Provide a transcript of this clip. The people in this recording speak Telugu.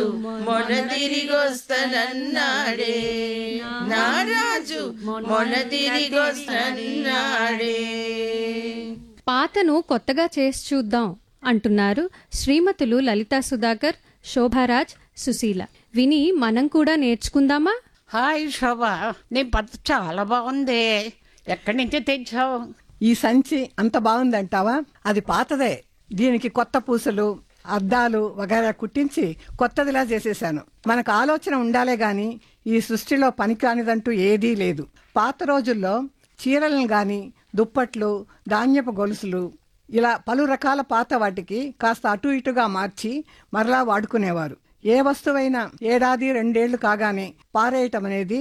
మొన తిరిగొస్తనన్నాడే నా రాజు మొన తిరిగొస్తన్నాడే పాతను కొత్తగా చేసి చూద్దాం అంటున్నారు శ్రీమతులు లలితా సుధాకర్ శోభారాజ్ సుశీల విని మనం కూడా నేర్చుకుందామా హాయ్ శోభ నీ పత్త చాలా బాగుంది ఎక్కడి నుంచి తెచ్చావు ఈ సంచి అంత బాగుందంటావా అది పాతదే దీనికి కొత్త పూసలు అద్దాలు వగైరా కుట్టించి కొత్తదిలా చేసేశాను మనకు ఆలోచన ఉండాలే గాని ఈ సృష్టిలో పనికిరానిదంటూ ఏదీ లేదు పాత రోజుల్లో చీరలను గాని దుప్పట్లు ధాన్యపు గొలుసులు ఇలా పలు రకాల పాత వాటికి కాస్త అటు ఇటుగా మార్చి మరలా వాడుకునేవారు ఏ వస్తువైనా ఏడాది రెండేళ్లు కాగానే పారేయటం అనేది